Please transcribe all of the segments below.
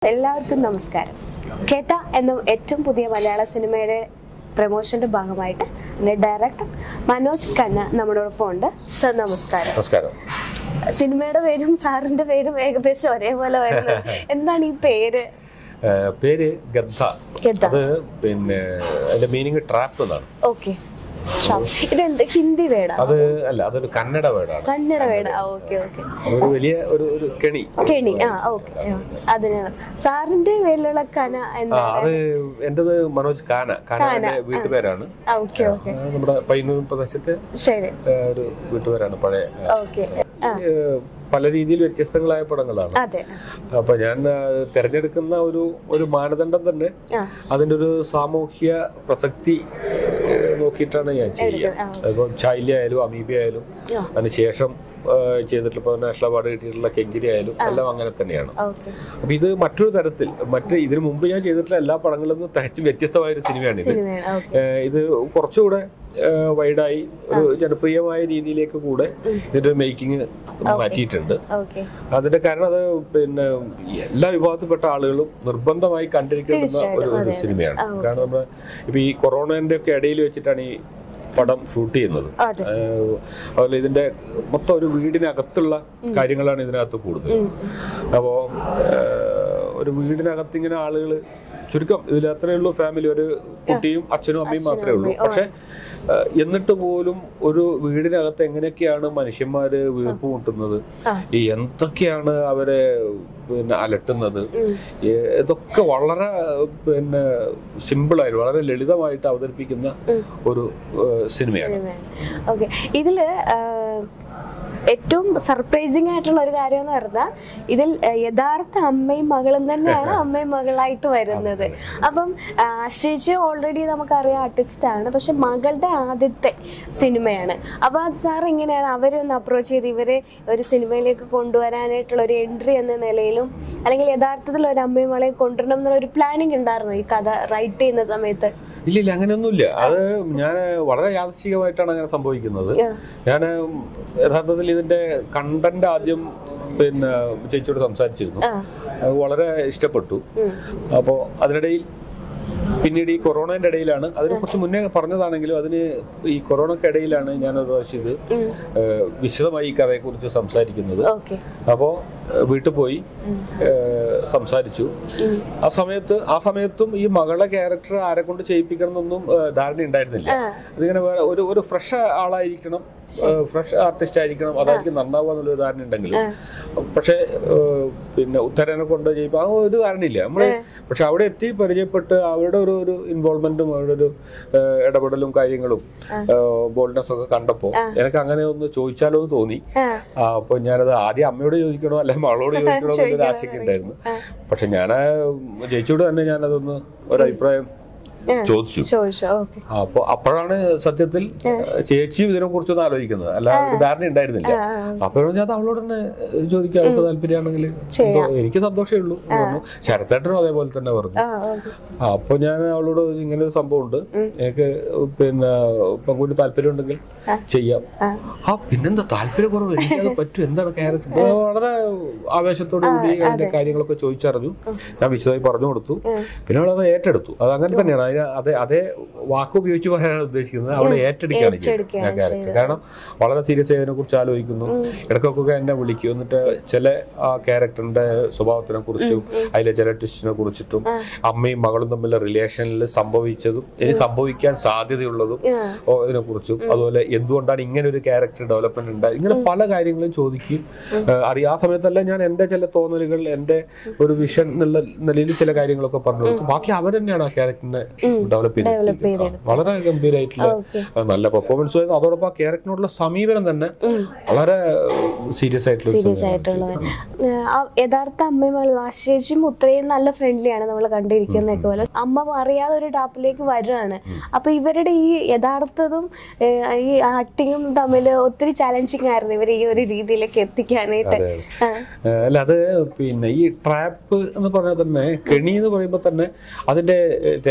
എല്ലാവർക്കും നമസ്കാരം കേത്ത എന്ന ഏറ്റവും പുതിയ മലയാള സിനിമയുടെ പ്രൊമോഷന്റെ ഭാഗമായിട്ട് എൻ്റെ ഡയറക്ടർ മനോജ് ഖന്ന നമ്മളോടൊപ്പം ഉണ്ട് സർ നമസ്കാരം നമസ്കാരം സിനിമയുടെ പേരും സാറിന്റെ പേരും ഏകദേശം ഒരേപോലെ വരുന്നത് എന്താണ് ഈ പേര് ഏഹ് പേര് ഗദ്ദ ഗദ്ദ. അത് പിന്നെ അതിന്റെ മീനിങ് ട്രാപ്പ് എന്നാണ് ഓക്കെ ഇതെന്ത് ഹിന്ദി വേടാ അത് അല്ല അതൊരു കന്നഡ വേർഡാണ് കന്നഡ വേട ഓക്കെ ഓക്കെ അതൊരു വലിയ ഒരു ഒരു കെണി കെണി ആ ഓക്കെ അതിന് സാറിന്റെ പേരിലുള്ള കന ആ എന്താ അത് എന്റേത് മനോജ് കാന കാന എന്റെ വീട്ടുപേരാണ് ഓക്കെ ഓക്കെ ആ, നമ്മുടെ പയ്യന്നൂർ പ്രദേശത്തെ ശരി ഏഹ്, ഒരു വീട്ടുപേരാണ് പഴയ ഓക്കെ ആ ഏഹ്, പല രീതിയിൽ വ്യത്യസ്തങ്ങളായ പടങ്ങളാണ് അതെ അപ്പൊ ഞാൻ ആ, തിരഞ്ഞെടുക്കുന്ന ഒരു ഒരു മാനദണ്ഡം തന്നെ ആ അതിന്റെ ഒരു സാമൂഹ്യ പ്രസക്തി ഏഹ്, നോക്കിയിട്ടാണ് ഞാൻ ചെയ്യുക ആ. ഇപ്പം ചൈല്യ ആയാലും അമീബ ആയാലും ആ. അതിനുശേഷം ഏഹ്, ചെയ്തിട്ടുള്ള ഇപ്പോൾ നാഷണൽ അവാർഡ് കിട്ടിയിട്ടുള്ള കെഞ്ചിരി ആയാലും എല്ലാം അങ്ങനെ തന്നെയാണ് ഓക്കെ അപ്പൊ ഇത് മറ്റൊരു തരത്തിൽ മറ്റ് ഇതിനു മുമ്പ് ഞാൻ ചെയ്തിട്ടുള്ള എല്ലാ പടങ്ങളിൽ നിന്നും തികച്ചും വ്യത്യസ്തമായ ഒരു സിനിമയാണ് ഇത് സിനിമയാണ് ഓക്കെ ഏഹ്, ഇത് കുറച്ചുകൂടെ ഏഹ്, വൈഡായി ഒരു ജനപ്രിയമായ രീതിയിലേക്ക് കൂടെ ഇതിന്റെ മേക്കിംഗ് മാറ്റിയിട്ടുണ്ട് ഓക്കെ അതിന്റെ കാരണം അത് പിന്നെ എല്ലാ വിഭാഗത്തിൽപ്പെട്ട ആളുകളും നിർബന്ധമായി കണ്ടിരിക്കേണ്ടുന്ന ഒരു തീർച്ചയായിട്ടും, ഒരു അതെ, സിനിമയാണ് ആ, കാരണം നമ്മൾ ഇപ്പൊ ഈ കൊറോണന്റെ ഒക്കെ ഇടയിൽ വെച്ചിട്ടാണ് ഈ പടം ഷൂട്ട് ചെയ്യുന്നത് അതെ ഏഹ് അതുപോലെ ഇതിന്റെ മൊത്തം ഒരു വീടിനകത്തുള്ള കാര്യങ്ങളാണ് ഇതിനകത്ത് കൂടുതൽ ഉം. അപ്പോ ഏഹ്, ഒരു വീടിനകത്ത് ഇങ്ങനെ ആളുകൾ ചുരുക്കം ഇതിൽ അത്രയേ ഉള്ളൂ ഫാമിലി ഒരു കുട്ടിയും അച്ഛനും അമ്മയും മാത്രമേ ഉള്ളൂ പക്ഷെ ഏഹ്, എന്നിട്ട് പോലും ഒരു വീടിനകത്ത് എങ്ങനെയൊക്കെയാണ് മനുഷ്യന്മാര് വീർപ്പ് മുട്ടുന്നത് ആ. ഈ എന്തൊക്കെയാണ് അവരെ പിന്നെ അലട്ടുന്നത് ഉം. ഈ ഇതൊക്കെ വളരെ പിന്നെ സിമ്പിളായിട്ട് വളരെ ലളിതമായിട്ട് അവതരിപ്പിക്കുന്ന ഉം. ഒരു ഏഹ്, സിനിമയാണ് സിനിമയാണ് ഓക്കെ ഇതില് ആ, ഏറ്റവും സർപ്രൈസിങ് ആയിട്ടുള്ള ഒരു കാര്യം എന്ന് പറഞ്ഞാൽ ഇതിൽ ആ, യഥാർത്ഥ അമ്മയും മകളും തന്നെയാണ് അമ്മയും മകളായിട്ട് വരുന്നത് അപ്പം ചേച്ചി ഓൾറെഡി നമുക്കറിയാം ആർട്ടിസ്റ്റ് ആണ് പക്ഷെ മകളുടെ ആദ്യത്തെ സിനിമയാണ് അപ്പൊ അത് സാർ എങ്ങനെയാണ് അവരെ ഒന്ന് അപ്രോച്ച് ചെയ്ത് ഇവരെ ഒരു സിനിമയിലേക്ക് കൊണ്ടുവരാനായിട്ടുള്ള ഒരു എൻട്രി എന്ന നിലയിലും അല്ലെങ്കിൽ യഥാർത്ഥത്തിൽ ഒരു അമ്മയും മകളെയും കൊണ്ടുവരണം എന്നുള്ള ഒരു പ്ലാനിങ് ഉണ്ടായിരുന്നു ഈ കഥ റൈറ്റ് ചെയ്യുന്ന സമയത്ത് ഇല്ല ഇല്ല അങ്ങനെയൊന്നുമില്ല അത് ഞാൻ വളരെ യാദൃശികമായിട്ടാണ് അങ്ങനെ സംഭവിക്കുന്നത് ആ. ഞാൻ യഥാർത്ഥത്തിൽ ഇതിന്റെ കണ്ടന്റ് ആദ്യം പിന്നെ ചേച്ചിയോട് സംസാരിച്ചിരുന്നു ആ അത് വളരെ ഇഷ്ടപ്പെട്ടു ഉം. അപ്പോൾ അതിനിടയിൽ പിന്നീട് ഈ കൊറോണയുടെ ഇടയിലാണ് അതിന് കുറച്ച് മുന്നേ പറഞ്ഞതാണെങ്കിലും അതിന് ഈ കൊറോണയ്ക്ക് ഇടയിലാണ് ഞാൻ ഒരു പ്രാവശ്യം ഇത് ഉം. ഏഹ്, വിശദമായി ഈ കഥയെക്കുറിച്ച് സംസാരിക്കുന്നത് ഓക്കെ അപ്പോൾ വീട്ടിൽ പോയി ഏഹ്, സംസാരിച്ചു ഉം. ആ സമയത്ത് ആ സമയത്തും ഈ മകളെ ക്യാരക്ടർ ആരെ കൊണ്ട് ചെയ്യിപ്പിക്കണം എന്നൊന്നും ഏഹ്, ധാരണ ഉണ്ടായിരുന്നില്ല ആ. അതിങ്ങനെ വേറെ ഒരു ഒരു ഫ്രഷ് ആളായിരിക്കണം ഫ്രഷ് ആർട്ടിസ്റ്റ് ആയിരിക്കണം അതായിരിക്കും നന്നാവുക എന്നുള്ളൊരു ധാരണ ഉണ്ടെങ്കിലും പക്ഷെ ഏഹ്, പിന്നെ ഉത്തരനെ കൊണ്ട് ചെയ്യിപ്പോ ആ ഒരു ധാരണയില്ല നമ്മള് പക്ഷെ അവിടെ എത്തി പരിചയപ്പെട്ട് അവരുടെ ഒരു ഒരു ഇൻവോൾവ്മെന്റും അവരുടെ ഒരു ഏഹ്, ഇടപെടലും കാര്യങ്ങളും ബോൾഡ്നെസ് ഒക്കെ കണ്ടപ്പോ എനിക്ക് അങ്ങനെ ഒന്ന് ചോദിച്ചാലോ എന്ന് തോന്നി ആ ആ, അപ്പൊ ഞാനത് ആദ്യം അമ്മയോട് ചോദിക്കണോ അല്ലെ മകളോട് ചോദിക്കണോ എന്നൊരു ആശയൊക്കെ ഉണ്ടായിരുന്നു പക്ഷെ ഞാൻ ചേച്ചിയോട് തന്നെ ഞാനതൊന്ന് ഒരഭിപ്രായം ആ. ചോദിച്ചു ചോദിച്ചു ഓക്കെ അപ്പൊ അപ്പോഴാണ് സത്യത്തിൽ ചേച്ചിയും ഇതിനെ കുറിച്ചൊന്ന് ആലോചിക്കുന്നത് അല്ല ഒരു ധാരണ ഉണ്ടായിരുന്നില്ല അപ്പോഴും ഞാൻ അവളോട് തന്നെ ചോദിക്കാം അവർക്ക് താല്പര്യമാണെങ്കിൽ എനിക്ക് സന്തോഷമേ ഉള്ളൂ എന്ന് പറഞ്ഞു ശരത്തേട്ടനും അതേപോലെ തന്നെ പറഞ്ഞു ആ ഓക്കെ ആ, അപ്പൊ ഞാൻ അവളോട് ഇങ്ങനെ ഒരു സംഭവം ഉണ്ട് എനിക്ക് പിന്നെ പെൺകുട്ടി താല്പര്യം ഉണ്ടെങ്കിൽ ചെയ്യാം ആ. ആ പിന്നെന്താ താല്പര്യം കുറവ് എനിക്കത് പറ്റും എന്താണ് ക്യാരക്ടർ വളരെ ആവേശത്തോടു കൂടി അതിന്റെ കാര്യങ്ങളൊക്കെ ചോദിച്ചറിഞ്ഞു ഞാൻ വിശദമായി പറഞ്ഞു കൊടുത്തു പിന്നെ അവൾ അത് ഏറ്റെടുത്തു അത് അങ്ങനെ തന്നെയാണ് അതിന് അതേ അതേ വാക്ക് ഉപയോഗിച്ച് പറയാനാണ് ഉദ്ദേശിക്കുന്നത് അവളെ ഏറ്റെടുക്കുകയാണ് ചെയ്യുന്നത് ആ ക്യാരക്ടർ കാരണം വളരെ സീരിയസ് ആയി അതിനെ കുറിച്ച് ആലോചിക്കുന്നു ഇടയ്ക്കൊക്കെ എന്നെ വിളിക്കും എന്നിട്ട് ചില ആ ക്യാരക്ടറിന്റെ സ്വഭാവത്തിനെ കുറിച്ചും അതിലെ ചില ട്വിസ്റ്റിനെ കുറിച്ചിട്ടും അമ്മയും മകളും തമ്മിലുള്ള റിലേഷനിൽ സംഭവിച്ചതും ഇനി സംഭവിക്കാൻ സാധ്യതയുള്ളതും ഓ, ഇതിനെ കുറിച്ചും അതുപോലെ എന്തുകൊണ്ടാണ് ഇങ്ങനെ ഒരു ക്യാരക്ടർ ഡെവലപ്മെന്റ് ഉണ്ടായി ഇങ്ങനെ പല കാര്യങ്ങളും ചോദിക്കും അറിയാം ആ സമയത്തല്ല ഞാൻ എന്റെ ചില തോന്നലുകൾ എന്റെ ഒരു വിഷൻ എന്നുള്ള നിലയിൽ ചില കാര്യങ്ങളൊക്കെ പറഞ്ഞു കൊടുത്തു ബാക്കി അവർ തന്നെയാണ് ആ ക്യാരക്ടറിനെ ഡെവലപ്പ് ചെയ്തിരിക്കുന്നത് ആ, വളരെ ഗംഭീരമായിട്ടുള്ള ഓക്കെ ആ, നല്ല പെർഫോമൻസ് ആയിരുന്നു അതോടൊപ്പം ആ ക്യാരക്ടറിനോടുള്ള സമീപനം തന്നെ വളരെ സീരിയസ് ആയിട്ടുള്ള ഒരു സീരിയസ് സമീപനമാണ് ആയിട്ടുള്ളത് ആ യഥാർത്ഥ അമ്മയും മകളും ആശേഷിയും ഉത്രയും നല്ല ഫ്രണ്ട്ലിയാണ് നമ്മൾ കണ്ടിരിക്കുന്നതൊക്കെ പോലെ അമ്മ അറിയാതെ ഒരു ടാപ്പിലേക്ക് വരുവാണ് അപ്പൊ ഇവരുടെ ഈ യഥാർത്ഥതും ഏഹ്, ഈ ആക്ടിങ്ങും തമ്മിൽ ഒത്തിരി ചാലഞ്ചിങ് ആയിരുന്നു ഇവരെ ഈ ഒരു രീതിയിലേക്ക് എത്തിക്കാനായിട്ട് അതെ, ആ, ഏഹ് അല്ല അത് പിന്നെ ഈ ട്രാപ്പ് എന്ന് പറഞ്ഞാൽ തന്നെ കെണി എന്ന് പറയുമ്പോൾ തന്നെ അതിന്റെ രഹസ്യ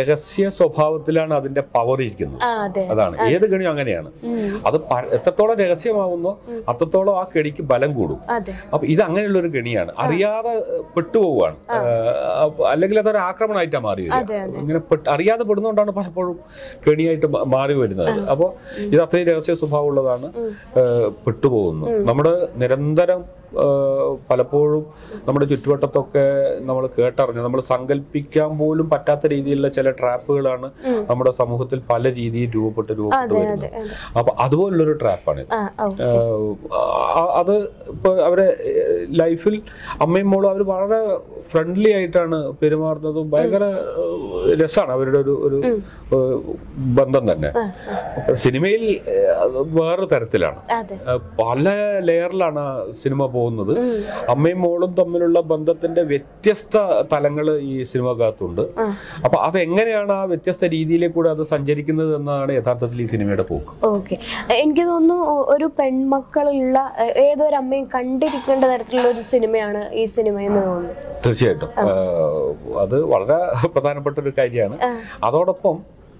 രഹസ്യ സ്വഭാവത്തിലാണ് അതിന്റെ പവർ ഇരിക്കുന്നത് ആ അതെ അതാണ് ഏത് കെണിയും അങ്ങനെയാണ് ഉം. അത് പ- എത്രത്തോളം രഹസ്യമാവുന്നോ അത്രത്തോളം ആ കെണിക്ക് ബലം കൂടും അതെ അപ്പൊ ഇത് അങ്ങനെയുള്ള ഒരു കെണിയാണ് അറിയാതെ പെട്ടുപോവാണ് അപ്പൊ അല്ലെങ്കിൽ അതൊരു ആക്രമണമായിട്ടാണ് മാറി വരിക അതെ, അതെ. ഇങ്ങനെ പെട്ട് അറിയാതെ പെടുന്നതുകൊണ്ടാണ് പലപ്പോഴും കെണിയായിട്ട് മാ- മാറി വരുന്നത് അപ്പോൾ ഇത് അത്രയും രഹസ്യ സ്വഭാവമുള്ളതാണ് ഏഹ് പെട്ടുപോകുന്നു നമ്മുടെ നിരന്തരം ഏഹ് പലപ്പോഴും നമ്മുടെ ചുറ്റുവട്ടത്തൊക്കെ നമ്മൾ കേട്ടറിഞ്ഞ് നമ്മൾ സങ്കല്പിക്കാൻ പോലും പറ്റാത്ത രീതിയിലുള്ള ചില ട്രാപ്പുകളാണ് നമ്മുടെ സമൂഹത്തിൽ പല രീതിയിൽ രൂപപ്പെട്ട് രൂപപ്പെട്ട് അതെ വരുന്നത് അതെ അതെ അപ്പൊ അതുപോലുള്ളൊരു ട്രാപ്പാണ് ആ ഓ ഏഹ് ആ- അത് ഇപ്പൊ അവരെ ലൈഫിൽ അമ്മയും മോളും അവർ വളരെ ഫ്രണ്ട്ലി ആയിട്ടാണ് പെരുമാറുന്നതും ഭയങ്കര രസമാണ് അവരുടെ ഒരു ഒരു ഏഹ് ബന്ധം തന്നെ ആ, ആ. സിനിമയിൽ ഏഹ് അത് വേറെ തരത്തിലാണ് അതെ ഏഹ് പല ലെയറിലാണ് സിനിമ പോകുന്നത് ഉം. അമ്മയും മോളും തമ്മിലുള്ള ബന്ധത്തിന്റെ വ്യത്യസ്ത തലങ്ങൾ ഈ സിനിമക്കകത്തുണ്ട് ആ. അപ്പൊ അതെങ്ങനെയാണ് ആ വ്യത്യസ്ത രീതിയിലേക്കൂടെ അത് സഞ്ചരിക്കുന്നത് എന്നാണ് യഥാർത്ഥത്തിൽ ഈ സിനിമയുടെ പോക്ക് ഓക്കെ എനിക്ക് തോന്നുന്നു ഒ- ഒരു പെൺമക്കളുള്ള എ- ഏതൊരു അമ്മയും കണ്ടിരിക്കേണ്ട തരത്തിലുള്ള ഒരു സിനിമയാണ് ഈ സിനിമ എന്ന് തോന്നുന്നു തീർച്ചയായിട്ടും ഏഹ് അത് വളരെ പ്രധാനപ്പെട്ട ഒരു കാര്യമാണ് അതോടൊപ്പം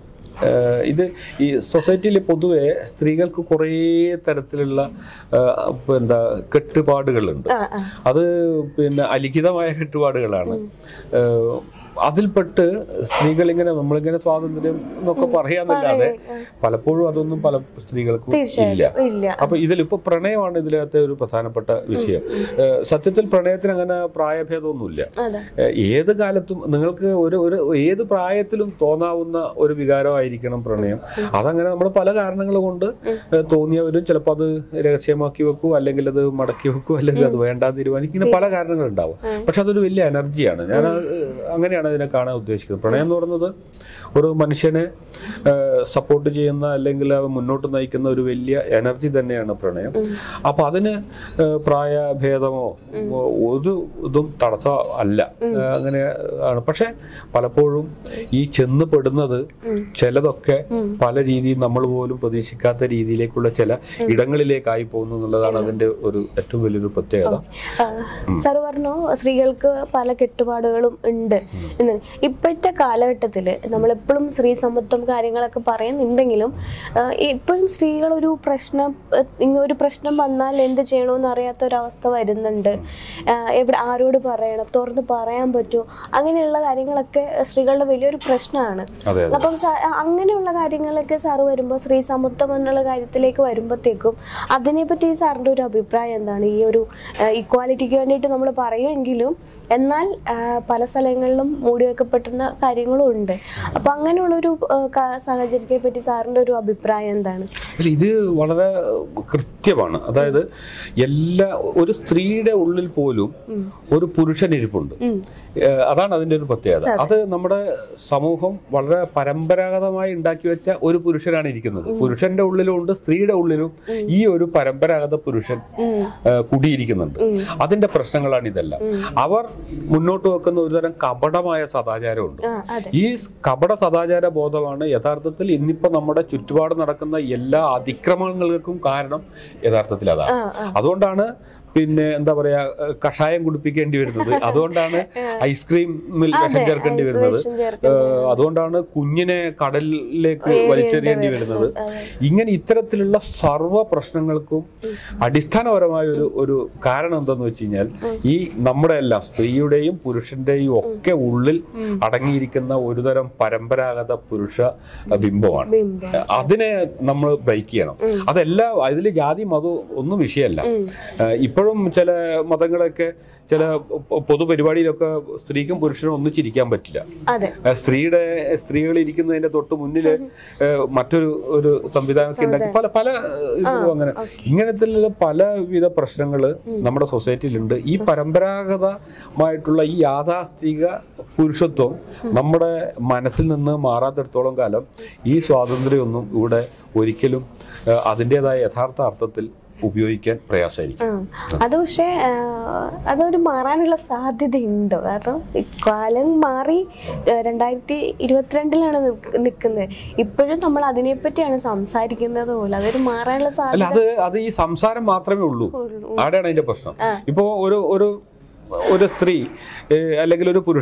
ഏഹ് ഇത് ഈ സൊസൈറ്റിയിൽ പൊതുവെ സ്ത്രീകൾക്ക് കുറേ തരത്തിലുള്ള ഏഹ് ഇപ്പൊ എന്താ കെട്ടുപാടുകളുണ്ട് ആ ആ അത് പിന്നെ അലിഖിതമായ കെട്ടുപാടുകളാണ് ഏഹ് അതിൽപ്പെട്ട് സ്ത്രീകൾ ഇങ്ങനെ നമ്മളിങ്ങനെ സ്വാതന്ത്ര്യം എന്നൊക്കെ പറയാന്നല്ലാതെ പലപ്പോഴും അതൊന്നും പല സ്ത്രീകൾക്കും ഇല്ല തീർച്ചയായിട്ടും ഇല്ല അപ്പൊ ഇതിലിപ്പോ പ്രണയമാണ് ഇതിനകത്തെ ഒരു പ്രധാനപ്പെട്ട വിഷയം ഏഹ് സത്യത്തിൽ പ്രണയത്തിന് അങ്ങനെ പ്രായഭേദമൊന്നുമില്ല അതെ ഏഹ് ഏത് കാലത്തും നിങ്ങൾക്ക് ഒരു ഒരു ഏത് പ്രായത്തിലും തോന്നാവുന്ന ഒരു വികാരമായിരിക്കണം പ്രണയം അതങ്ങനെ നമ്മൾ പല കാരണങ്ങൾ കൊണ്ട് ഏഹ് തോന്നിയവരും ചിലപ്പോൾ അത് രഹസ്യമാക്കി വെക്കും അല്ലെങ്കിൽ അത് മടക്കി വെക്കും അല്ലെങ്കിൽ അത് വേണ്ടാന്ന് തീരുമാനിക്കും ഇങ്ങനെ പല കാരണങ്ങളുണ്ടാവും പക്ഷെ അതൊരു വലിയ എനർജിയാണ് ഞാൻ അത് അങ്ങനെയാണ് അതിനെ കാണാൻ ഉദ്ദേശിക്കുന്നത് പ്രണയം എന്ന് പറയുന്നത് ഒരു മനുഷ്യനെ സപ്പോർട്ട് ചെയ്യുന്ന അല്ലെങ്കിൽ അവ മുന്നോട്ട് നയിക്കുന്ന ഒരു വലിയ എനർജി തന്നെയാണ് പ്രണയം അപ്പൊ അതിന് ഏഹ് പ്രായഭേദമോ ഒരു ഇതും തടസ്സം അല്ല ഏഹ് അങ്ങനെ ആണ് പക്ഷെ പലപ്പോഴും ഈ ചെന്ന് പെടുന്നത് ചിലതൊക്കെ പല രീതിയിൽ നമ്മൾ പോലും പ്രതീക്ഷിക്കാത്ത രീതിയിലേക്കുള്ള ചില ഇടങ്ങളിലേക്കായി പോകുന്നു എന്നുള്ളതാണ് അതിന്റെ ഒരു ഏറ്റവും വലിയൊരു പ്രത്യേകത സാറ് പറഞ്ഞു സ്ത്രീകൾക്ക് പല കെട്ടുപാടുകളും ഉണ്ട് എന്ന് ഇപ്പോഴത്തെ കാലഘട്ടത്തിൽ നമ്മളെപ്പോഴും സ്ത്രീ സമത്വം കാര്യങ്ങളൊക്കെ പറയുന്നുണ്ടെങ്കിലും ആഹ് ഇപ്പോഴും സ്ത്രീകൾ ഒരു പ്രശ്നം ആഹ് ഇങ്ങ ഒരു പ്രശ്നം വന്നാൽ എന്ത് ചെയ്യണമെന്ന് അറിയാത്ത ഒരവസ്ഥ വരുന്നുണ്ട് ആഹ് എവിടെ ആരോട് പറയണം തുറന്ന് പറയാൻ പറ്റുമോ അങ്ങനെയുള്ള കാര്യങ്ങളൊക്കെ സ്ത്രീകളുടെ വലിയൊരു പ്രശ്നമാണ് അതെ അതെ അപ്പം സാ- അങ്ങനെയുള്ള കാര്യങ്ങളൊക്കെ സാറ് വരുമ്പോൾ സ്ത്രീ സമത്വം എന്നുള്ള കാര്യത്തിലേക്ക് വരുമ്പോഴത്തേക്കും അതിനെപ്പറ്റി സാറിൻ്റെ ഒരു അഭിപ്രായം എന്താണ് ഈ ഒരു ഇക്വാലിറ്റിക്ക് വേണ്ടിയിട്ട് നമ്മൾ പറയുമെങ്കിലും എന്നാൽ ആ, പല സ്ഥലങ്ങളിലും മൂടി വെക്കപ്പെട്ടുന്ന കാര്യങ്ങളും ഉണ്ട് അപ്പൊ അങ്ങനെയുള്ളൊരു ആ, ക- സാഹചര്യത്തെ പറ്റി സാറിൻ്റെ ഒരു അഭിപ്രായം എന്താണ് അല്ല ഇത് വളരെ കൃത്യമാണ് അതായത് എല്ലാ ഒരു സ്ത്രീയുടെ ഉള്ളിൽ പോലും ഒരു പുരുഷൻ ഇരിപ്പുണ്ട് ഉം. ഏഹ് അതാണ് അതിന്റെ ഒരു പ്രത്യേകത അത് നമ്മുടെ സമൂഹം വളരെ പരമ്പരാഗതമായി ഉണ്ടാക്കി വെച്ച ഒരു പുരുഷനാണ് ഇരിക്കുന്നത് പുരുഷന്റെ ഉള്ളിലും ഉണ്ട് സ്ത്രീയുടെ ഉള്ളിലും ഈ ഒരു പരമ്പരാഗത പുരുഷൻ ഉം. ഏഹ് കുടിയിരിക്കുന്നുണ്ട് അതിന്റെ പ്രശ്നങ്ങളാണ് ഇതെല്ലാം അവർ മുന്നോട്ട് വെക്കുന്ന ഒരുതരം കപടമായ സദാചാരമുണ്ട് ആ അതെ ഈ കപട സദാചാര ബോധമാണ് യഥാർത്ഥത്തിൽ ഇന്നിപ്പോ നമ്മുടെ ചുറ്റുപാട് നടക്കുന്ന എല്ലാ അതിക്രമങ്ങൾക്കും കാരണം യഥാർത്ഥത്തിൽ അതാണ് ആ ആ അതുകൊണ്ടാണ് പിന്നെ എന്താ പറയാ ഏഹ് കഷായം കുടിപ്പിക്കേണ്ടി വരുന്നത് അതുകൊണ്ടാണ് ഐസ്ക്രീമിൽ വിഷം ചേർക്കേണ്ടി വരുന്നത് വിഷം ചേർക്കുന്നത്. ഏഹ് അതുകൊണ്ടാണ് കുഞ്ഞിനെ കടലിലേക്ക് വലിച്ചെറിയേണ്ടി വരുന്നത് അതെ. ഇങ്ങനെ ഇത്തരത്തിലുള്ള സർവ്വ പ്രശ്നങ്ങൾക്കും അടിസ്ഥാനപരമായ ഒരു ഒരു കാരണം എന്താന്ന് വെച്ച് കഴിഞ്ഞാൽ ഈ നമ്മുടെ എല്ലാം സ്ത്രീയുടെയും പുരുഷന്റെയും ഒക്കെ ഉള്ളിൽ അടങ്ങിയിരിക്കുന്ന ഒരുതരം പരമ്പരാഗത പുരുഷ ബിംബമാണ് ബിംബം അതിനെ നമ്മൾ ബ്രേക്ക് ചെയ്യണം അതെല്ലാം അതിൽ ജാതി മതം ഒന്നും വിഷയമല്ല ഏഹ് ഇപ്പോഴും ചില മതങ്ങളൊക്കെ ചില പൊ- പൊതുപരിപാടിയിലൊക്കെ സ്ത്രീക്കും പുരുഷനും ഒന്നിച്ചിരിക്കാൻ പറ്റില്ല അതെ ഏഹ് സ്ത്രീയുടെ സ്ത്രീകൾ ഇരിക്കുന്നതിന്റെ തൊട്ട് മുന്നിൽ മറ്റൊരു ഒരു സംവിധാനമൊക്കെ ഉണ്ടാക്കി പല പല ഏഹ് ഇതിലും അങ്ങനെ ഇങ്ങനത്തെ പലവിധ പ്രശ്നങ്ങൾ നമ്മുടെ സൊസൈറ്റിയിലുണ്ട് ഈ പരമ്പരാഗതമായിട്ടുള്ള ഈ യാഥാസ്ഥിക പുരുഷത്വം നമ്മുടെ മനസ്സിൽ നിന്ന് മാറാത്തിടത്തോളം കാലം ഈ സ്വാതന്ത്ര്യമൊന്നും ഇവിടെ ഒരിക്കലും ഏഹ് അതിൻ്റെതായ യഥാർത്ഥ അർത്ഥത്തിൽ ഉപയോഗിക്കാൻ പ്രയാസമായിരിക്കും ആ അത് പക്ഷേ ആ, അതൊരു മാറാനുള്ള സാധ്യതയുണ്ടോ കാരണം ഈ കാലം മാറി ആ, രണ്ടായിരത്തി ഇരുപത്തിരണ്ടിലാണ് നിൽക്കുന്നത് ഇപ്പോഴും നമ്മൾ അതിനെപ്പറ്റിയാണ് സംസാരിക്കുന്നത് പോലും അതൊരു മാറാനുള്ള അല്ല സാധ്യത അത് അത് ഈ സംസാരം മാത്രമേ ഉള്ളൂ ഉള്ളൂ. ആടെയാണ് അതിന്റെ പ്രശ്നം ഇപ്പോ ഒരു ഒരു ഒരു സ്ത്രീ ഏഹ് അല്ലെങ്കിൽ ഒരു പുരുഷൻ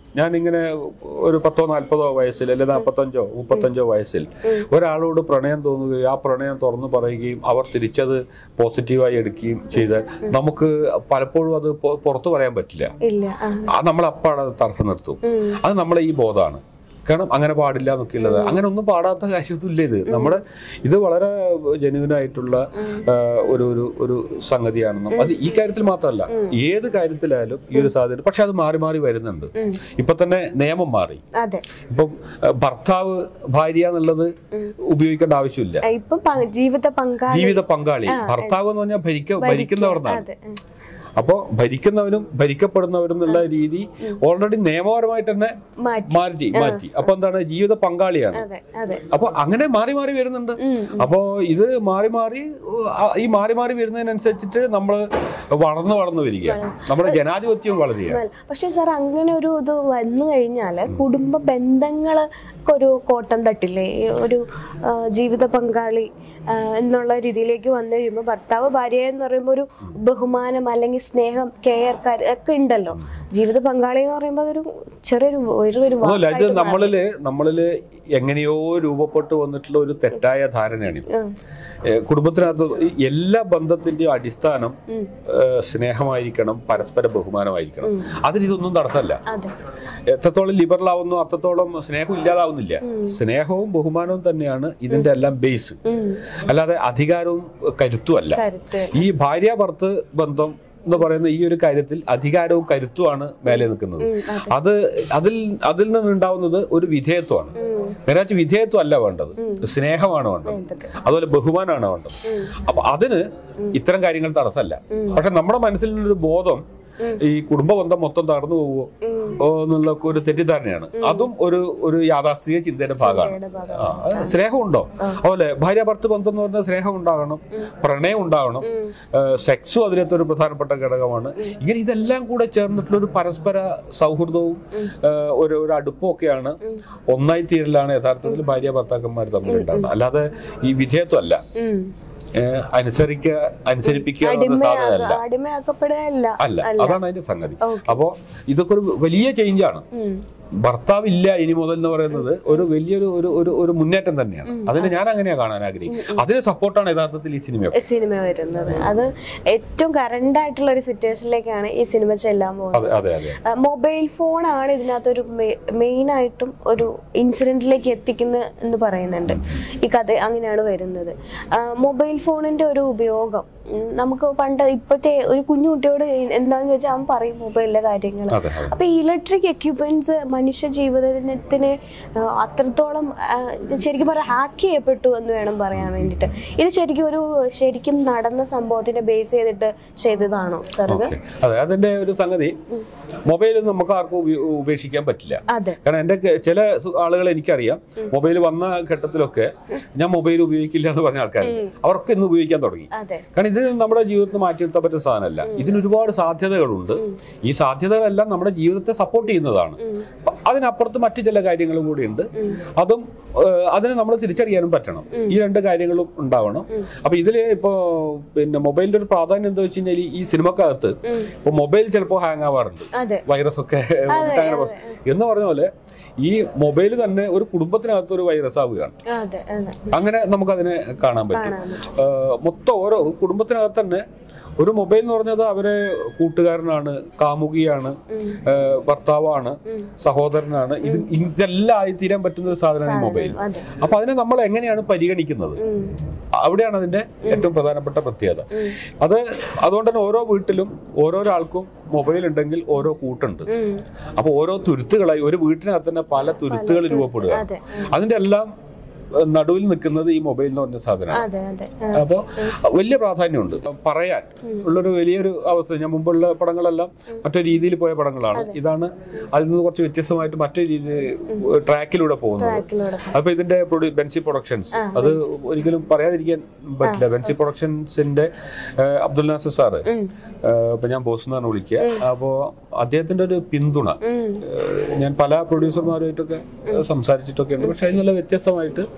ഞാൻ ഇങ്ങനെ ഒരു പത്തോ നാൽപ്പതോ വയസ്സിൽ അല്ലെങ്കിൽ നാൽപ്പത്തഞ്ചോ മുപ്പത്തഞ്ചോ വയസ്സിൽ ഒരാളോട് പ്രണയം തോന്നുകയും ആ പ്രണയം തുറന്നു പറയുകയും അവർ തിരിച്ചത് പോസിറ്റീവായി എടുക്കുകയും ചെയ്താൽ നമുക്ക് പലപ്പോഴും അത് പൊ- പുറത്തു പറയാൻ പറ്റില്ല ഇല്ല ആ അത് നമ്മൾ അപ്പാടെ അത് തടസ്സം നിർത്തും ഉം. അത് നമ്മളെ ഈ ബോധമാണ് കാരണം അങ്ങനെ പാടില്ല എന്നൊക്കെ ഉള്ളത് അങ്ങനെ ഒന്നും പാടാത്ത കാര്യമൊന്നുമില്ല ഇത് നമ്മുടെ ഇത് വളരെ ജെന്യൂൻ ആയിട്ടുള്ള ആ, ഒരു ഒരു ഒരു സംഗതിയാണ് അത് ഈ കാര്യത്തിൽ മാത്രമല്ല ഏത് കാര്യത്തിലായാലും ഈ ഒരു സാധ്യത പക്ഷെ അത് മാറി മാറി വരുന്നുണ്ട് ഉം. ഇപ്പൊ തന്നെ നിയമം മാറി അതെ ഇപ്പം ആ, ഭർത്താവ് ഭാര്യ എന്നുള്ളത് ഉപയോഗിക്കേണ്ട ആവശ്യമില്ല ആ, ഇപ്പൊ പ- ജീവിത പങ്കാളി ജീവിത പങ്കാളി ഭർത്താവ് എന്ന് പറഞ്ഞാൽ ഭരിക്ക ഭരിക്കുന്നവർന്നാണ് അതെ ഉം. അപ്പോ ഭരിക്കുന്നവനും ഭരിക്കപ്പെടുന്നവരും എന്നുള്ള രീതി ഓൾറെഡി നിയമപരമായിട്ട് തന്നെ മാറ്റി മാറ്റി മാറ്റി അപ്പൊ എന്താണ് ജീവിത പങ്കാളിയാണ് അതെ അതെ അപ്പൊ അങ്ങനെ മാറി മാറി വരുന്നുണ്ട് ഉം. അപ്പോ ഇത് മാറി മാറി ആ, ഈ മാറി മാറി വരുന്നതിനനുസരിച്ചിട്ട് നമ്മൾ വളർന്നു വളർന്നു വരികയാണ് നമ്മുടെ ജനാധിപത്യവും വളരുകയാണ് well, പക്ഷെ സാർ അങ്ങനെ ഒരു ഇത് വന്നു കഴിഞ്ഞാല് കുടുംബ ബന്ധങ്ങൾക്ക് ഒരു കോട്ടം തട്ടില്ലേ ഈ ഒരു ആ, ജീവിത പങ്കാളി ആ, എന്നുള്ള രീതിയിലേക്ക് വന്നു കഴിയുമ്പോൾ ഭർത്താവ് ഭാര്യ എന്ന് പറയുമ്പോൾ ഒരു ബഹുമാനം അല്ലെങ്കിൽ സ്നേഹം കെയർ ഒക്കെ ഉണ്ടല്ലോ ജീവിത പങ്കാളി എന്ന് പറയുമ്പോൾ അതൊരു ചെറിയൊരു ഒരു ഒരു ഒന്നുമില്ല ഇത് വാക്കായിട്ട് മാറി. നമ്മളില് നമ്മളില് എങ്ങനെയോ രൂപപ്പെട്ടു വന്നിട്ടുള്ള ഒരു തെറ്റായ ധാരണയാണിത് ഉം. ഏ, കുടുംബത്തിനകത്ത് ഈ എല്ലാ ബന്ധത്തിന്റെയും അടിസ്ഥാനം ഉം. ഏ, സ്നേഹമായിരിക്കണം പരസ്പര ബഹുമാനമായിരിക്കണം അതിന് ഇതൊന്നും തടസ്സമല്ല അതെ എത്രത്തോളം ലിബറൽ ആവുന്നു അത്രത്തോളം സ്നേഹം ഇല്ലാതാവുന്നില്ല സ്നേഹവും ബഹുമാനവും തന്നെയാണ് ഇതിന്റെ എല്ലാം ബേസ് ഉം. അല്ലാതെ അധികാരവും കരുത്തും അല്ല കരുത്ത് ഈ ഭാര്യ ഭർത്ത് ബന്ധം എന്ന് പറയുന്ന ഈ ഒരു കാര്യത്തിൽ അധികാരവും കരുത്തുമാണ് മേലെ നിൽക്കുന്നത് ഉം, അതെ. അത് അതിൽ അതിൽ നിന്നുണ്ടാവുന്നത് ഒരു വിധേയത്വമാണ് ഉം. നേരാച്ച് വിധേയത്വം അല്ല വേണ്ടത് സ്നേഹമാണ് വേണ്ടത് വേണ്ടത്. അതുപോലെ ബഹുമാനമാണ് വേണ്ടത് ഉം. അപ്പൊ അതിന് ഇത്തരം കാര്യങ്ങൾ തടസ്സമല്ല പക്ഷെ നമ്മുടെ മനസ്സിലുള്ളൊരു ബോധം ഈ കുടുംബ ബന്ധം മൊത്തം തകർന്നു പോവോ ഉം. ഓ എന്നുള്ള ഒക്കെ ഒരു തെറ്റിദ്ധാരണയാണ് അതും ഒരു ഒരു യാഥാസ്ഥിക ചിന്തയുടെ ഭാഗമാണ് ചിന്തയുടെ ഭാഗം. ആ, അത് സ്നേഹമുണ്ടോ അതുപോലെ ഭാര്യ ഭർത്ത് ബന്ധം എന്ന് പറഞ്ഞാൽ സ്നേഹം ഉണ്ടാകണം പ്രണയം ഉണ്ടാകണം സെക്സും അതിനകത്ത് ഒരു പ്രധാനപ്പെട്ട ഘടകമാണ് ഇങ്ങനെ ഇതെല്ലാം കൂടെ ചേർന്നിട്ടുള്ള ഒരു പരസ്പര സൗഹൃദവും ആ, ഒരു ഒരു അടുപ്പവും ഒക്കെയാണ് ഒന്നായി തീരലാണ് യഥാർത്ഥത്തിൽ ഭാര്യ ഭർത്താക്കന്മാർ തമ്മിൽ ഉണ്ടാകുന്നത് അല്ലാതെ ഈ വിധേയത്വമല്ല ഉം. ഏ, അനുസരിക്കുക അനുസരിപ്പിക്കുക എന്ന സാധനമല്ല അടിമയാക- അടിമയാക്കപ്പെടുകയല്ല അല്ല അതാണ് അതിന്റെ സംഗതി Okay. അപ്പോ ഇതൊക്കെ ഒരു വലിയ ചേഞ്ചാണ് ഉം. ഭർത്താവില്ല ഇനി മുതൽ എന്ന് പറയുന്നത് ഒരു വലിയൊരു ഒരു ഒരു ഒരു മുന്നേറ്റം തന്നെയാണ് അതിന് ഞാൻ അങ്ങനെയാ കാണാൻ ആഗ്രഹിക്കുന്നത് അതിന് സപ്പോർട്ടാണ് യഥാർത്ഥത്തിൽ ഈ സിനിമ സിനിമ വരുന്നത് അത് ഏറ്റവും കറണ്ട് ആയിട്ടുള്ള ഒരു സിറ്റുവേഷനിലേക്കാണ് ഈ സിനിമ ചെല്ലാൻ പോകുന്നത് അതെ അതെ അതെ മൊബൈൽ ഫോണാണ് ഇതിനകത്തൊരു മെയിൻ ആയിട്ടും ഒരു ഇൻസിഡന്റിലേക്ക് എത്തിക്കുന്നത് എന്ന് പറയുന്നുണ്ട് ഈ കഥ അങ്ങനെയാണ് വരുന്നത് മൊബൈൽ ഫോണിന്റെ ഒരു ഉപയോഗം ഉം, നമുക്ക് പണ്ട് ഇപ്പോഴത്തെ ഒരു കുഞ്ഞു കുട്ടിയോട് എന്താന്ന് ചോദിച്ചാൽ അവൻ പറയും മൊബൈലിലെ കാര്യങ്ങൾ അതെ അതെ അപ്പൊ ഈ ഇലക്ട്രിക് എക്യുപ്മെന്റ്സ് മനുഷ്യ ജീവിതത്തിന് ആ, അത്രത്തോളം ആ, ശരിക്കും പറയാം ഹാക്ക് ചെയ്യപ്പെട്ടു എന്ന് വേണം പറയാൻ വേണ്ടിട്ട് ഇത് ശരിക്കും ഒരു ശരിക്കും നടന്ന സംഭവത്തിനെ ബേസ് ചെയ്തിട്ട് ചെയ്തതാണോ സർഗ് ഓക്കെ അതെ അതിന്റെ ഒരു സംഗതി മൊബൈൽ നമുക്ക് ആർക്കും ഉപയോ- ഉപേക്ഷിക്കാൻ പറ്റില്ല അതെ കാരണം എൻ്റെ ഒക്കെ ചില സു- ആളുകളെ എനിക്കറിയാം മൊബൈൽ വന്ന ഘട്ടത്തിലൊക്കെ ഞാൻ മൊബൈൽ ഉപയോഗിക്കില്ല എന്ന് പറഞ്ഞ ആൾക്കാരുണ്ട് അവർക്ക് ഇന്ന് ഉപയോഗിക്കാൻ തുടങ്ങി അതെ കാരണം ഇത് നമ്മുടെ ജീവിതത്തിൽ മാറ്റിയെടുത്താൻ പറ്റുന്ന സാധനമല്ല ഇതിന് ഒരുപാട് സാധ്യതകളുണ്ട് ഈ സാധ്യതകളെല്ലാം നമ്മുടെ ജീവിതത്തെ സപ്പോർട്ട് ചെയ്യുന്നതാണ് അപ്പൊ അതിനപ്പുറത്ത് മറ്റു ചില കാര്യങ്ങളും കൂടിയുണ്ട് അതും ഏഹ്, അതിനെ നമ്മൾ തിരിച്ചറിയാനും പറ്റണം ഈ രണ്ട് കാര്യങ്ങളും ഉണ്ടാവണം അപ്പൊ ഇതില് ഇപ്പോ പിന്നെ മൊബൈലിന്റെ ഒരു പ്രാധാന്യം എന്താ വെച്ച് കഴിഞ്ഞാൽ ഈ സിനിമക്കകത്ത് ഇപ്പൊ മൊബൈൽ ചിലപ്പോൾ ഹാങ് ആവാറുണ്ട് അതെ വൈറസ് ഒക്കെ വന്നിട്ട് അങ്ങനെ പ്രശ്നം. എന്ന് പറഞ്ഞ പോലെ ഈ മൊബൈൽ തന്നെ ഒരു കുടുംബത്തിനകത്ത് ഒരു വൈറസ് ആവുകയാണ് അതെ അതെ അങ്ങനെ നമുക്കതിനെ കാണാൻ പറ്റും കാണാൻ പറ്റും ആഹ് മൊത്തം ഓരോ കുടുംബത്തിനകത്ത് തന്നെ ഒരു മൊബൈൽ എന്ന് പറഞ്ഞത് അവരെ കൂട്ടുകാരനാണ് കാമുകിയാണ് ആഹ് ഭർത്താവാണ് സഹോദരനാണ് ഇത് ഇതെല്ലാം ആയി തീരാൻ പറ്റുന്ന ഒരു സാധനമാണ് ഈ മൊബൈൽ അതെ അപ്പൊ അതിനെ നമ്മൾ എങ്ങനെയാണ് പരിഗണിക്കുന്നത് ഉം. അവിടെയാണ് അതിന്റെ ഏറ്റവും പ്രധാനപ്പെട്ട പ്രത്യേകത അത് അതുകൊണ്ട് തന്നെ ഓരോ വീട്ടിലും ഓരോരോ ആൾക്കും മൊബൈൽ ഉണ്ടെങ്കിൽ ഓരോ കൂട്ടുണ്ട് ഉം. അപ്പൊ ഓരോ തുരുത്തുകളായി ഒരു വീട്ടിനകത്ത് തന്നെ പല തുരുത്തുകൾ രൂപപ്പെടുക അതെ അതിന്റെ എല്ലാം ഏഹ്, നടുവിൽ നിൽക്കുന്നത് ഈ മൊബൈൽ എന്ന് പറഞ്ഞ സാധനമാണ് അതെ അതെ അപ്പോ വലിയ പ്രാധാന്യമുണ്ട് പറയാൻ ഉള്ളൊരു വലിയൊരു അവസ്ഥ ഞാൻ മുമ്പുള്ള പടങ്ങളെല്ലാം മറ്റൊരു രീതിയിൽ പോയ പടങ്ങളാണ് ഇതാണ് അതിൽ നിന്ന് കുറച്ച് വ്യത്യസ്തമായിട്ട് മറ്റൊരു രീതി ട്രാക്കിലൂടെ പോകുന്നത് ട്രാക്കിലൂടെ അപ്പൊ ഇതിന്റെ പ്രൊഡ്യൂ- ബെൻസി പ്രൊഡക്ഷൻസ് അത് ഒരിക്കലും പറയാതിരിക്കാൻ പറ്റില്ല ബെൻസി പ്രൊഡക്ഷൻസിന്റെ ഏഹ്, അബ്ദുൽ നാസർ സാറ് ഉം. ഏഹ്, ഇപ്പൊ ഞാൻ ബോസ് എന്നാണ് വിളിക്കുക അപ്പോ അദ്ദേഹത്തിന്റെ ഒരു പിന്തുണ ഉം. ഏഹ്, ഞാൻ പല പ്രൊഡ്യൂസർമാരുമായിട്ടൊക്കെ ഏഹ്, സംസാരിച്ചിട്ടൊക്കെ ഉണ്ട് പക്ഷെ അതിനുള്ള വ്യത്യസ്തമായിട്ട്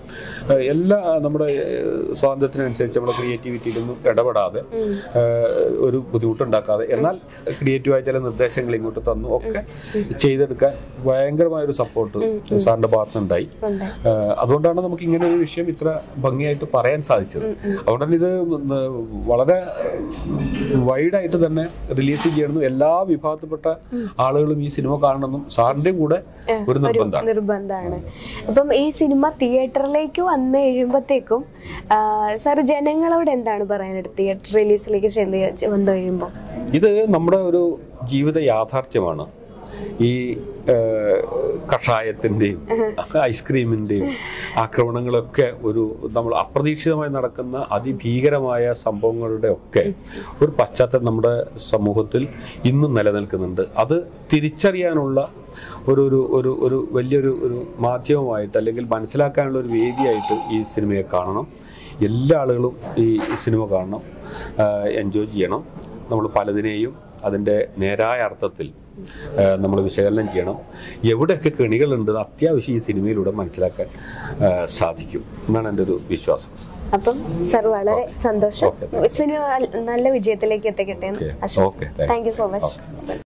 ഏഹ്, എല്ലാ നമ്മുടെ ഏഹ്, സ്വാതന്ത്ര്യത്തിനനുസരിച്ച് നമ്മുടെ ക്രിയേറ്റിവിറ്റിയിലൊന്നും ഇടപെടാതെ ഏഹ്, ഒരു ബുദ്ധിമുട്ടുണ്ടാക്കാതെ എന്നാൽ ക്രിയേറ്റീവായ ചില നിർദ്ദേശങ്ങൾ ഇങ്ങോട്ട് തന്നു ഒക്കെ ചെയ്തെടുക്കാൻ ഭയങ്കരമായ ഒരു സപ്പോർട്ട് സാറിന്റെ ഭാഗത്തുനിന്നുണ്ടായി ഉണ്ട്. ഏഹ്, അതുകൊണ്ടാണ് നമുക്ക് ഇങ്ങനെ ഒരു വിഷയം ഇത്ര ഭംഗിയായിട്ട് പറയാൻ സാധിച്ചത് അതുകൊണ്ട് തന്നെ ഇത് ഉം, വളരെ വൈഡായിട്ട് തന്നെ റിലീസ് ചെയ്യണമെന്നും എല്ലാ വിഭാഗത്തിൽപ്പെട്ട ആളുകളും ഈ സിനിമ കാണണമെന്നും സാറിന്റെയും കൂടെ ഒരു നിർബന്ധമാണ് നിർബന്ധമാണ് അപ്പം ഈ സിനിമ തിയേറ്ററിലേക്ക് വന്നു കഴിയുമ്പോഴത്തേക്കും സാർ ജനങ്ങളോട് എന്താണ് പറയാനായിട്ട് തിയേറ്റർ റിലീസിലേക്ക് ചെന്ന് വന്നു കഴിയുമ്പോൾ ഇത് നമ്മുടെ ഒരു ജീവിത യാഥാർത്ഥ്യമാണ് ഈ ഏഹ്, കഷായത്തിന്റെയും ഐസ്ക്രീമിന്റെയും ആക്രമണങ്ങളൊക്കെ ഒരു നമ്മൾ അപ്രതീക്ഷിതമായി നടക്കുന്ന അതിഭീകരമായ സംഭവങ്ങളുടെ ഒക്കെ ഒരു പശ്ചാത്തലം നമ്മുടെ സമൂഹത്തിൽ ഇന്നും നിലനിൽക്കുന്നുണ്ട് അത് തിരിച്ചറിയാനുള്ള ഒരു ഒരു ഒരു ഒരു വലിയൊരു ഒരു മാധ്യമമായിട്ട് അല്ലെങ്കിൽ മനസ്സിലാക്കാനുള്ള ഒരു വേദിയായിട്ട് ഈ സിനിമയെ കാണണം എല്ലാ ആളുകളും ഈ സിനിമ കാണണം എൻജോയ് ചെയ്യണം നമ്മൾ പലതിനെയും അതിൻ്റെ നേരായ അർത്ഥത്തിൽ നമ്മൾ വിശകലനം ചെയ്യണം എവിടെയൊക്കെ കെണികളുണ്ട് അത്യാവശ്യം ഈ സിനിമയിലൂടെ മനസ്സിലാക്കാൻ ആ, സാധിക്കും എന്നാണ് എൻ്റെ ഒരു വിശ്വാസം അപ്പം സാർ വളരെ സന്തോഷം Okay, സിനിമ നല്ല വിജയത്തിലേക്ക് എത്തിക്കട്ടെ എന്ന് Okay. ആശംസിക്കുന്നു Okay, thanks. Thank you so much